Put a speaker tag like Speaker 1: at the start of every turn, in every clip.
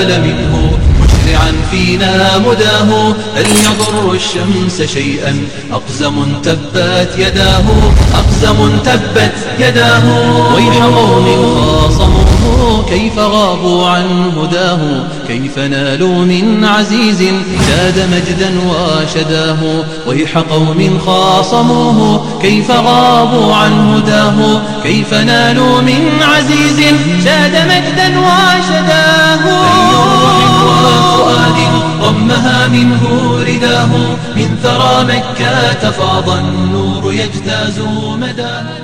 Speaker 1: نال منه مشرعا فينا مداه هل يضر الشمس شيئا أقزم تبت يداه أقزم تبت يداه ويح قوم خاصموه كيف غابوا عن هداه كيف نالوا من عزيز زاد مجدا وشداه ويح قوم خاصموه كيف غابوا عن هداه كيف نالوا من عزيز زاد مجدا وشداه أي روح وفؤاد ضمها منه رداه من ثرى مكة فاض النور يجتاز مداه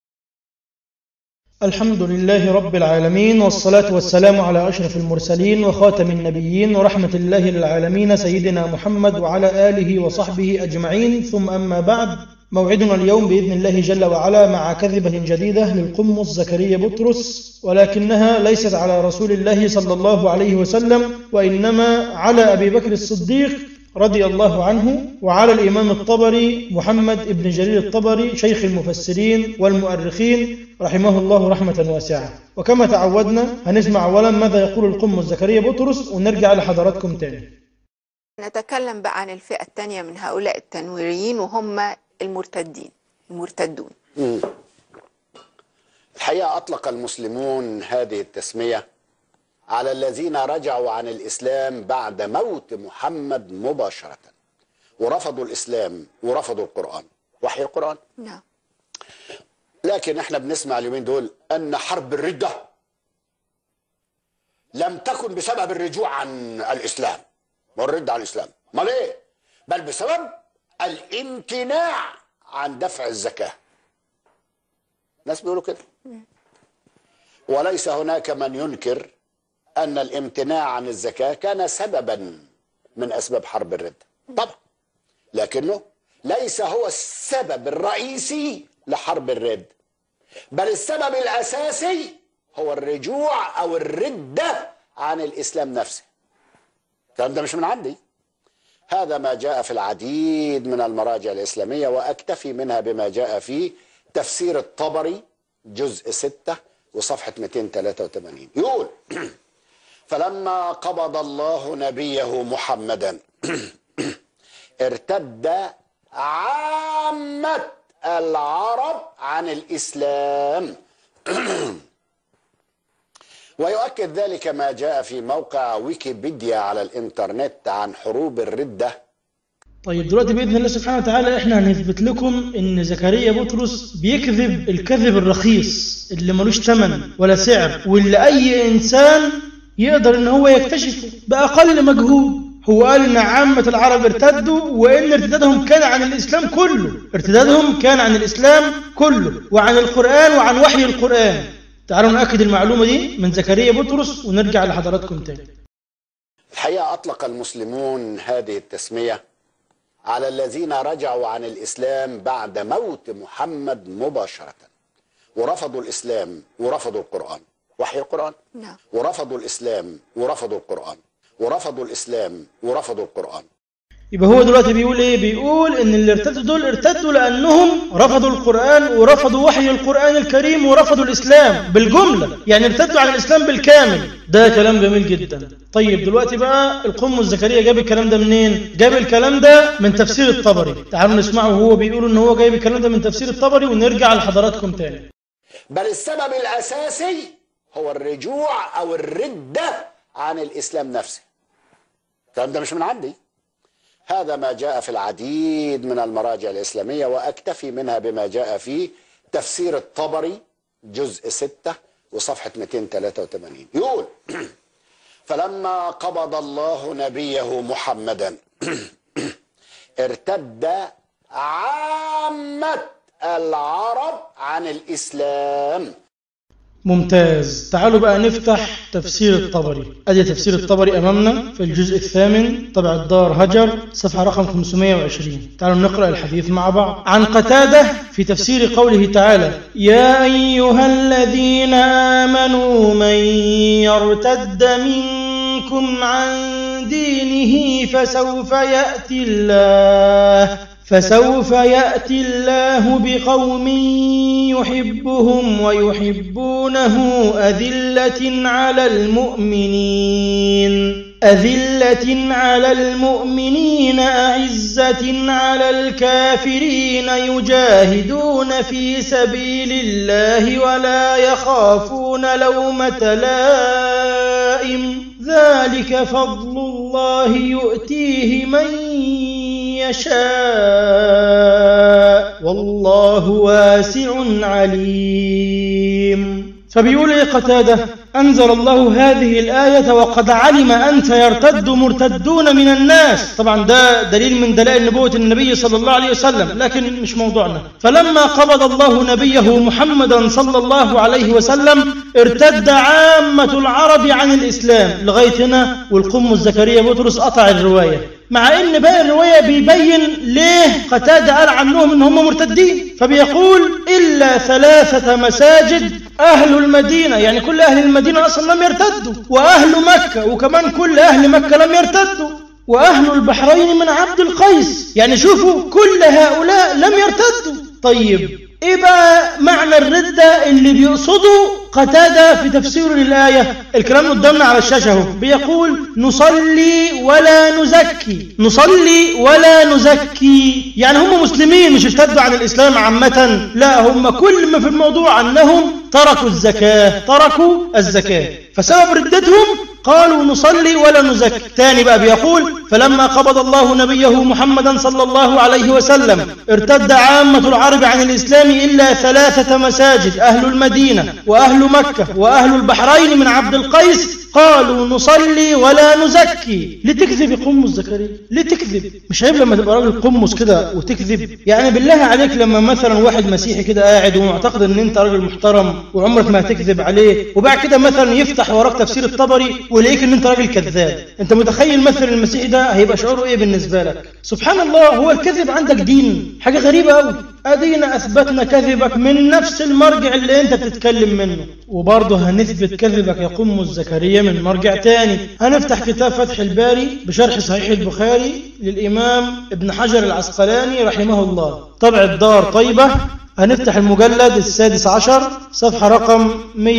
Speaker 2: الحمد لله رب العالمين والصلاة والسلام على أشرف المرسلين وخاتم النبيين ورحمة الله للعالمين سيدنا محمد وعلى آله وصحبه أجمعين ثم أما بعد موعدنا اليوم بإذن الله جل وعلا مع كذبة جديدة للقمص زكريا بطرس ولكنها ليست على رسول الله صلى الله عليه وسلم وإنما على أبي بكر الصديق رضي الله عنه وعلى الإمام الطبري محمد بن جرير الطبري شيخ المفسرين والمؤرخين رحمه الله رحمة واسعة وكما تعودنا هنسمع أولا ماذا يقول القمص زكريا بطرس ونرجع لحضراتكم تاني
Speaker 3: نتكلم بقى عن الفئة الثانية من هؤلاء التنويريين وهم المرتدين المرتدون
Speaker 4: مم. الحقيقة أطلق المسلمون هذه التسمية على الذين رجعوا عن الإسلام بعد موت محمد مباشرة ورفضوا الإسلام ورفضوا القرآن وحي القرآن
Speaker 3: نعم
Speaker 4: لكن احنا بنسمع اليومين دول أن حرب الردة لم تكن بسبب الرجوع عن الإسلام والرد عن الإسلام ما ليه بل بسبب الامتناع عن دفع الزكاة ناس بيقولوا كده وليس هناك من ينكر أن الامتناع عن الزكاة كان سببا من أسباب حرب الردة طبعا لكنه ليس هو السبب الرئيسي لحرب الرد بل السبب الأساسي هو الرجوع أو الردة عن الإسلام نفسه الكلام ده مش من عندي هذا ما جاء في العديد من المراجع الإسلامية وأكتفي منها بما جاء في تفسير الطبري جزء 6 وصفحة 283 يقول فلما قبض الله نبيه محمدا ارتد عامة العرب عن الإسلام ويؤكد ذلك ما جاء في موقع ويكيبيديا على الإنترنت عن حروب الردة
Speaker 2: طيب دلوقتي بإذن الله سبحانه وتعالى إحنا هنثبت لكم إن زكريا بطرس بيكذب الكذب الرخيص اللي ملوش ثمن ولا سعر واللي أي إنسان يقدر إن هو يكتشفه بأقل مجهود هو قال إن عامة العرب ارتدوا وإن ارتدادهم كان عن الإسلام كله ارتدادهم كان عن الإسلام كله وعن القرآن وعن وحي القرآن تعالوا نأكد المعلومة دي من زكريا بطرس ونرجع لحضراتكم تاني
Speaker 4: الحقيقة أطلق المسلمون هذه التسمية على الذين رجعوا عن الإسلام بعد موت محمد مباشرة ورفضوا الإسلام ورفضوا القرآن وحي القرآن
Speaker 3: نعم
Speaker 4: ورفضوا الإسلام ورفضوا القرآن ورفضوا الإسلام ورفضوا القرآن
Speaker 2: يبقى هو دلوقتي بيقول ايه بيقول ان اللي ارتدوا دول ارتدوا لانهم رفضوا القرآن ورفضوا وحي القرآن الكريم ورفضوا الاسلام بالجملة يعني ارتدوا عن الاسلام بالكامل ده كلام جميل جدا طيب دلوقتي بقى القم زكريا جاب الكلام ده منين جاب الكلام ده من تفسير الطبري تعالوا نسمعه وهو بيقول ان هو جايب الكلام ده من تفسير الطبري ونرجع لحضراتكم تاني
Speaker 4: بل السبب الأساسي هو الرجوع أو الردة عن الإسلام نفسه الكلام ده مش من عندي هذا ما جاء في العديد من المراجع الإسلامية وأكتفي منها بما جاء في تفسير الطبري جزء 6 وصفحة 283 يقول فلما قبض الله نبيه محمدا ارتد عامة العرب عن الإسلام
Speaker 2: ممتاز تعالوا بقى نفتح تفسير الطبري ادي تفسير الطبري امامنا في الجزء الثامن طبع الدار هجر صفحه رقم 520 تعالوا نقرا الحديث مع بعض عن قتاده في تفسير قوله تعالى يا ايها الذين امنوا من يرتد منكم عن دينه فسوف ياتي الله فسوف يأتي الله بقوم يحبهم ويحبونه أذلة على المؤمنين أذلة على المؤمنين أعزة على الكافرين يجاهدون في سبيل الله ولا يخافون لومة لائم ذلك فضل الله يؤتيه من يشاء والله واسع عليم فبيقول ايه قتاده انزل الله هذه الايه وقد علم ان سيرتد مرتدون من الناس طبعا ده دليل من دلائل نبوه النبي صلى الله عليه وسلم لكن مش موضوعنا فلما قبض الله نبيه محمدا صلى الله عليه وسلم ارتد عامه العرب عن الاسلام لغايه هنا والقم زكريا بطرس قطع الروايه مع ان باقي الروايه بيبين ليه قتاده قال عنهم ان هم مرتدين فبيقول الا ثلاثه مساجد اهل المدينه يعني كل اهل المدينه اصلا لم يرتدوا واهل مكه وكمان كل اهل مكه لم يرتدوا واهل البحرين من عبد القيس يعني شوفوا كل هؤلاء لم يرتدوا طيب ايه بقى معنى الردة اللي بيقصده قتادة في تفسيره للآية الكلام قدامنا على الشاشة اهو بيقول نصلي ولا نزكي نصلي ولا نزكي يعني هم مسلمين مش ارتدوا عن الإسلام عامة لا هم كل ما في الموضوع أنهم تركوا الزكاة تركوا الزكاة فسبب ردتهم قالوا نصلي ولا نزكي تاني بقى بيقول فلما قبض الله نبيه محمدا صلى الله عليه وسلم ارتد عامة العرب عن الإسلام إلا ثلاثة مساجد أهل المدينة وأهل مكة وأهل البحرين من عبد القيس قالوا نصلي ولا نزكي ليه تكذب يا قمص زكريا ليه تكذب مش عيب لما تبقى راجل قمص كده وتكذب يعني بالله عليك لما مثلا واحد مسيحي كده قاعد ومعتقد ان انت راجل محترم وعمرك ما هتكذب عليه وبعد كده مثلا يفتح وراك تفسير الطبري ويلاقيك ان انت راجل كذاب انت متخيل مثلا المسيحي ده هيبقى شعوره ايه بالنسبه لك سبحان الله هو الكذب عندك دين حاجه غريبه قوي ادينا اثبتنا كذبك من نفس المرجع اللي انت بتتكلم منه وبرضه هنثبت كذبك يا قمص زكريا من مرجع تاني هنفتح كتاب فتح الباري بشرح صحيح البخاري للإمام ابن حجر العسقلاني رحمه الله طبع الدار طيبة هنفتح المجلد السادس عشر صفحة رقم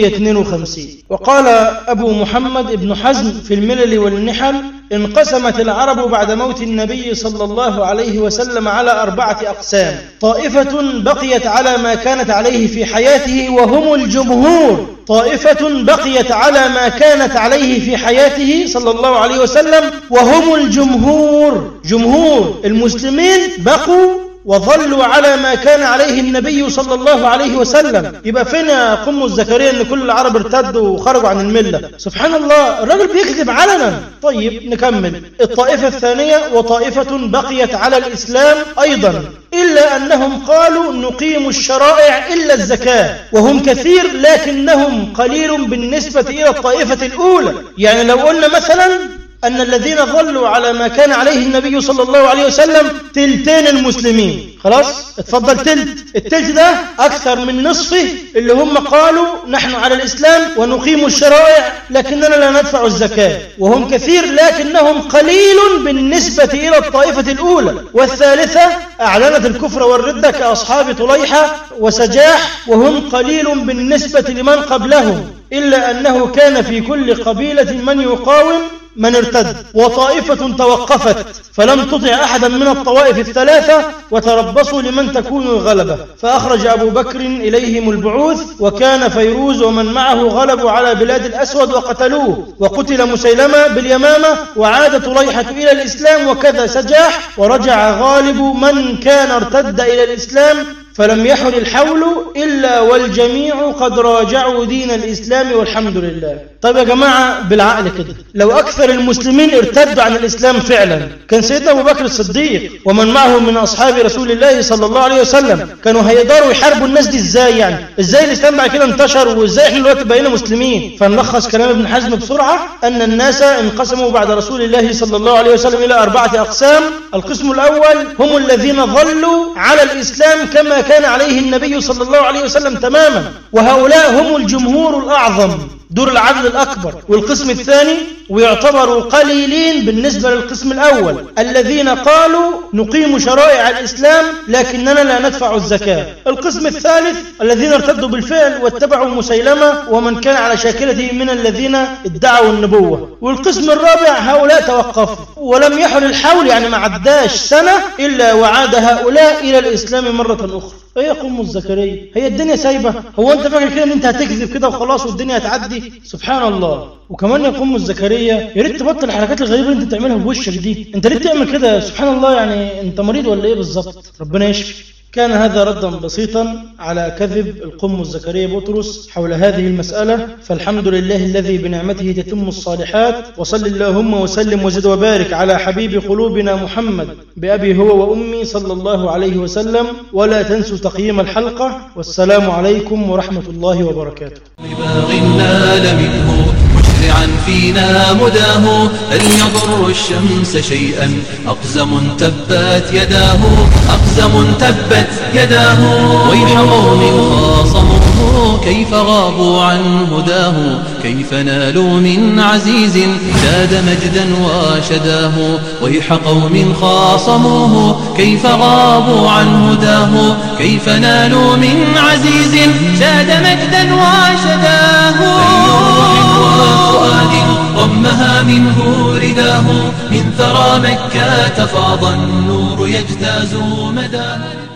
Speaker 2: 152 وقال أبو محمد ابن حزم في الملل والنحل انقسمت العرب بعد موت النبي صلى الله عليه وسلم على أربعة أقسام طائفة بقيت على ما كانت عليه في حياته وهم الجمهور طائفة بقيت على ما كانت عليه في حياته صلى الله عليه وسلم وهم الجمهور جمهور المسلمين بقوا وظلوا على ما كان عليه النبي صلى الله عليه وسلم يبقى فين يا قم الزكريا ان كل العرب ارتدوا وخرجوا عن المله سبحان الله الراجل بيكذب علنا طيب نكمل الطائفه الثانيه وطائفه بقيت على الاسلام ايضا الا انهم قالوا نقيم الشرائع الا الزكاه وهم كثير لكنهم قليل بالنسبه الى الطائفه الاولى يعني لو قلنا مثلا أن الذين ظلوا على ما كان عليه النبي صلى الله عليه وسلم تلتين المسلمين خلاص اتفضل تلت التلت ده أكثر من نصفه اللي هم قالوا نحن على الإسلام ونقيم الشرائع لكننا لا ندفع الزكاة وهم كثير لكنهم قليل بالنسبة إلى الطائفة الأولى والثالثة أعلنت الكفر والردة كأصحاب طليحة وسجاح وهم قليل بالنسبة لمن قبلهم إلا أنه كان في كل قبيلة من يقاوم من ارتد وطائفة توقفت فلم تطع أحدا من الطوائف الثلاثة وتربصوا لمن تكون الغلبة فأخرج أبو بكر إليهم البعوث وكان فيروز ومن معه غلبوا على بلاد الأسود وقتلوه وقتل مسيلمة باليمامة وعاد طليحة إلى الإسلام وكذا سجاح ورجع غالب من كان ارتد إلى الإسلام فلم يحل الحول إلا والجميع قد راجعوا دين الإسلام والحمد لله طيب يا جماعة بالعقل كده لو أكثر المسلمين ارتدوا عن الإسلام فعلا كان سيدنا أبو بكر الصديق ومن معه من أصحاب رسول الله صلى الله عليه وسلم كانوا هيقدروا يحاربوا الناس دي إزاي يعني إزاي الإسلام بعد كده انتشر وإزاي إحنا دلوقتي بقينا مسلمين فنلخص كلام ابن حزم بسرعة أن الناس انقسموا بعد رسول الله صلى الله عليه وسلم إلى أربعة أقسام القسم الأول هم الذين ظلوا على الإسلام كما كان عليه النبي صلى الله عليه وسلم تماما وهؤلاء هم الجمهور الأعظم دور العدل الأكبر والقسم الثاني ويعتبروا قليلين بالنسبة للقسم الأول الذين قالوا نقيم شرائع الإسلام لكننا لا ندفع الزكاة القسم الثالث الذين ارتدوا بالفعل واتبعوا مسيلمة ومن كان على شاكلته من الذين ادعوا النبوة والقسم الرابع هؤلاء توقفوا ولم يحل الحول يعني ما عداش سنة إلا وعاد هؤلاء إلى الإسلام مرة أخرى ايه يا قم الزكريا هي الدنيا سايبة هو انت فاكر كده ان انت هتكذب كده وخلاص والدنيا هتعدي سبحان الله وكمان يا قم الزكريا يا ريت تبطل الحركات الغريبة اللي انت بتعملها بوشك دي انت ليه بتعمل كده سبحان الله يعني انت مريض ولا ايه بالظبط ربنا يشفي كان هذا ردا بسيطا على كذب القم الزكريا بطرس حول هذه المسألة فالحمد لله الذي بنعمته تتم الصالحات وصل اللهم وسلم وزد وبارك على حبيب قلوبنا محمد بأبي هو وأمي صلى الله عليه وسلم ولا تنسوا تقييم الحلقة والسلام عليكم ورحمة الله وبركاته
Speaker 1: بباغ نال منه مسرعا فينا مداه هل يضر الشمس شيئا أقزم تبت يداه أقزم تبت يداه ويح قوم خاصموه كيف غابوا عن هداه كيف نالوا من عزيز زاد مجدا وشداه ويح قوم خاصموه كيف غابوا عن هداه كيف نالوا من عزيز زاد مجدا وشداه وفؤاد ضمها منه رداه من ثرى مكة فاض النور يجتاز مداه